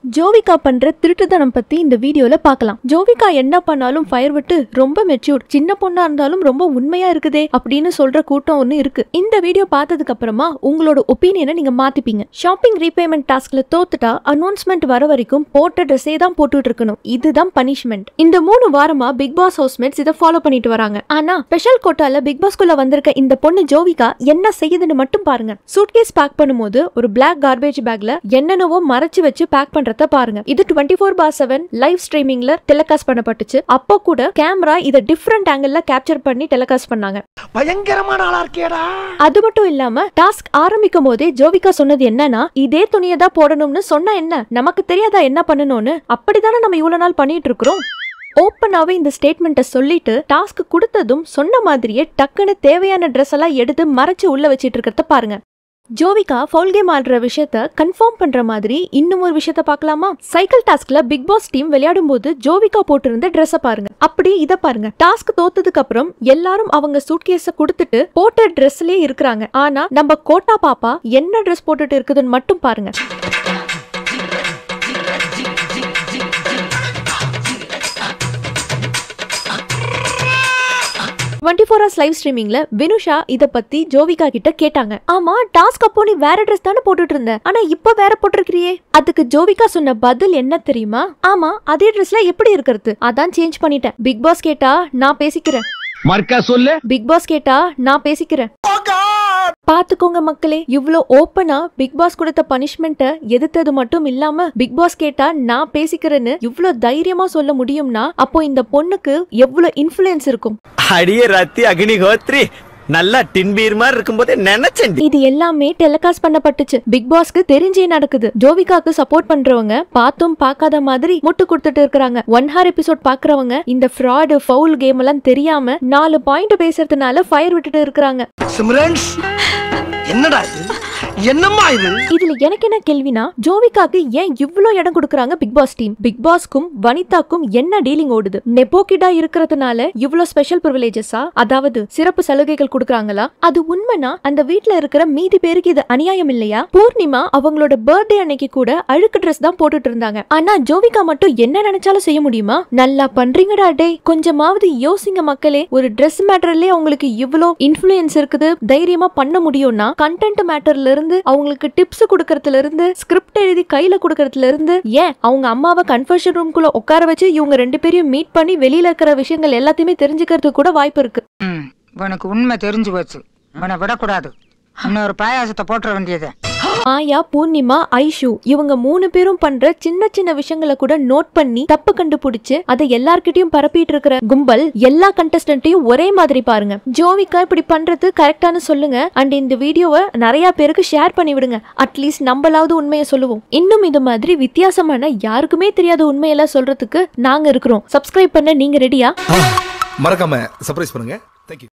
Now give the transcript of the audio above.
ஜோவிகா பண்ற திருட்டுத்தனம் பத்தி இந்த வீடியோல பார்க்கலாம் ஜோவிகா என்ன பண்ணாலும் ஃபயர் விட்டு ரொம்ப மெச்சூர் சின்ன பொண்ணா இருந்தாலும் ரொம்ப உண்மையா இருக்குதே அப்படின்னு சொல்ற கூட்டம் ஒண்ணு இருக்கு இந்த வீடியோ பார்த்ததுக்கு அப்புறமா உங்களோட ஒப்பீனியனை நீங்க மாத்திப்பீங்க ஷாப்பிங் ரீபேமெண்ட் டாஸ்க்ல தோத்துட்டா அனௌன்ஸ்மெண்ட் வர வரைக்கும் போட்ட ட்ரெஸ்ஸே தான் போட்டுட்டு இருக்கணும் இதுதான் பனிஷ்மெண்ட் இந்த மூணு வாரமா பிக் பாஸ் ஹவுஸ்மேட்ஸ் இதை ஃபாலோ பண்ணிட்டு வராங்க ஆனா ஸ்பெஷல் கோட்டால பிக் பாஸ்குள்ள வந்திருக்க இந்த பொண்ணு ஜோவிகா என்ன செய்யுதுன்னு மட்டும் பாருங்க சூட்கேஸ் பேக் பண்ணும்போது ஒரு பிளாக் கார்பேஜ் பேக்ல என்னென்னவோ மறைச்சு வச்சு பேக் பண்றத பாருங்க இது twenty four bar seven live ஸ்ட்ரீமிங்ல டெலிகாஸ்ட் பண்ணப்பட்டுச்சு அப்போ கூட கேமரா இதை டிஃப்ரெண்ட் ஆங்கிள் கேப்சர் பண்ணி டெலிகாஸ்ட் பண்ணாங்க பயங்கரமான ஆளா இருக்கேடா அது மட்டும் இல்லாம டாஸ்க் ஆரம்பிக்கும் போதே ஜோவிகா சொன்னது என்னன்னா இதே துணியை தான் போடணும்னு சொன்னா என்ன நமக்கு தெரியாதா என்ன பண்ணணும்னு அப்படித்தானே நம்ம இவ்வளவு நாள் பண்ணிட்டு இருக்கிறோம் ஓப்பனாவே இந்த ஸ்டேட்மெண்ட்டை சொல்லிட்டு டாஸ்க் கொடுத்ததும் சொன்ன மாதிரியே டக்குன்னு தேவையான ட்ரெஸ் எல்லாம் எடுத்து மறைச்சு உள்ள வச்சிட்டு இருக்கிறத பாருங்க ஜோவிகா ஃபவுல் கேம் ஆடுற விஷயத்த கன்ஃபார்ம் பண்ற மாதிரி இன்னும் ஒரு விஷயத்த பார்க்கலாமா சைக்கிள் டாஸ்க்ல பிக் பாஸ் டீம் விளையாடும் போது ஜோவிகா போட்டிருந்த ட்ரெஸ்ஸை பாருங்க அப்படி இத பாருங்க டாஸ்க் தோத்ததுக்கு அப்புறம் எல்லாரும் அவங்க சூட்கேஸ கொடுத்துட்டு போட்ட ட்ரெஸ்லயே இருக்கிறாங்க ஆனா நம்ம கோட்டா பாப்பா என்ன ட்ரெஸ் போட்டுட்டு இருக்குதுன்னு மட்டும் பாருங்க டுவெண்ட்டி ஃபோர் ஹவர்ஸ் லைவ் ஸ்ட்ரீமிங்ல வினுஷா இத பத்தி ஜோவிகா கிட்ட கேட்டாங்க ஆமா டாஸ்க் அப்போ நீ வேற ட்ரெஸ் தானே போட்டுட்டு இருந்த ஆனா இப்ப வேற போட்டிருக்கிறியே அதுக்கு ஜோவிகா சொன்ன பதில் என்ன தெரியுமா ஆமா அதே ட்ரெஸ்ல எப்படி இருக்கிறது அதான் சேஞ்ச் பண்ணிட்டேன் பிக் பாஸ் கேட்டா நான் பேசிக்கிறேன் மர்க்கா சொல்லு பிக் பாஸ் கேட்டா நான் பேசிக்கிறேன் பாத்துக்கோங்க மக்களே இவ்ளோ ஓப்பனா பிக் பாஸ் கொடுத்த பனிஷ்மெண்ட்டை எதிர்த்தது மட்டும் இல்லாம பிக் பாஸ் கேட்டா நான் பேசிக்கிறேன்னு இவ்ளோ தைரியமா சொல்ல முடியும்னா அப்போ இந்த பொண்ணுக்கு எவ்ளோ இன்ஃபுளுயன்ஸ் இருக்கும் அடியே ரத்தி அக்னிஹோத்ரி நல்லா டின்பீர் மாதிரி இருக்கும்போதே நினைச்சேன் இது எல்லாமே டெலிகாஸ்ட் பண்ணப்பட்டுச்சு பிக் பாஸ்க்கு தெரிஞ்சே நடக்குது ஜோவிகாக்கு சப்போர்ட் பண்றவங்க பார்த்தும் பார்க்காத மாதிரி முட்டு கொடுத்துட்டு இருக்காங்க ஒன் ஹார் எபிசோட் பாக்குறவங்க இந்த ஃப்ராடு ஃபவுல் கேம் எல்லாம் தெரியாம நாலு பாயிண்ட் பேசுறதுனால ஃபயர் விட்டுட்டு இருக்காங்க சிம்ரன்ஸ் என்னடா இது என்னம்மா இது இதுல எனக்கு என்ன கேள்வினா ஜோவிகாக்கு ஏன் இவ்ளோ இடம் கொடுக்கறாங்க பிக் பாஸ் டீம் பிக் பாஸ்க்கும் வனிதாக்கும் என்ன டீலிங் ஓடுது நெப்போகிட்டா இருக்கிறதுனால இவ்ளோ ஸ்பெஷல் ப்ரிவிலேஜஸா அதாவது சிறப்பு சலுகைகள் கொடுக்கறாங்களா அது உண்மைனா அந்த வீட்ல இருக்கிற மீதி பேருக்கு இது அநியாயம் இல்லையா பூர்ணிமா அவங்களோட பர்த்டே அன்னைக்கு கூட அழுக்கு ட்ரெஸ் தான் போட்டுட்டு இருந்தாங்க ஆனா ஜோவிகா மட்டும் என்ன நினைச்சாலும் செய்ய முடியுமா நல்லா பண்றீங்கடா டே கொஞ்சமாவது யோசிங்க மக்களே ஒரு ட்ரெஸ் மேட்டர்லயே அவங்களுக்கு இவ்ளோ இன்ஃபுளுயன்ஸ் இருக்குது தைரியமா பண்ண முடியும்னா கண்டென்ட் மேட்டர்ல இருந்து அவங்களுக்கு டிப்ஸ் கொடுக்கறதுல இருந்து ஸ்கிரிப்ட் எழுதி கையில கொடுக்கறதுல இருந்து ஏன் அவங்க அம்மாவை கன்ஃபர்ஷன் ரூம்குள்ள உட்கார வச்சு இவங்க ரெண்டு பேரையும் மீட் பண்ணி வெளியில இருக்கிற விஷயங்கள் எல்லாத்தையுமே தெரிஞ்சுக்கிறதுக்கு கூட வாய்ப்பு இருக்கு ம் உனக்கு உண்மை தெரிஞ்சு போச்சு உன்னை விடக்கூடாது இன்னொரு பாயாசத்தை போட்டுற வேண்டியது மாயா பூர்ணிமா ஐஷு இவங்க மூணு பேரும் பண்ற சின்ன சின்ன விஷயங்களை கூட நோட் பண்ணி தப்பு கண்டுபிடிச்சு அதை எல்லார்கிட்டயும் பரப்பிட்டு இருக்கிற கும்பல் எல்லா கண்டஸ்டன்ட்டையும் ஒரே மாதிரி பாருங்க ஜோவிகா இப்படி பண்றது கரெக்டானு சொல்லுங்க அண்ட் இந்த வீடியோவை நிறைய பேருக்கு ஷேர் பண்ணி விடுங்க அட்லீஸ்ட் நம்மளாவது உண்மையை சொல்லுவோம் இன்னும் இது மாதிரி வித்தியாசமான யாருக்குமே தெரியாத உண்மையெல்லாம் சொல்றதுக்கு நாங்க இருக்கிறோம் சப்ஸ்கிரைப் பண்ண நீங்க ரெடியா மறக்காம சர்ப்ரைஸ் பண்ணுங்க தேங்க்யூ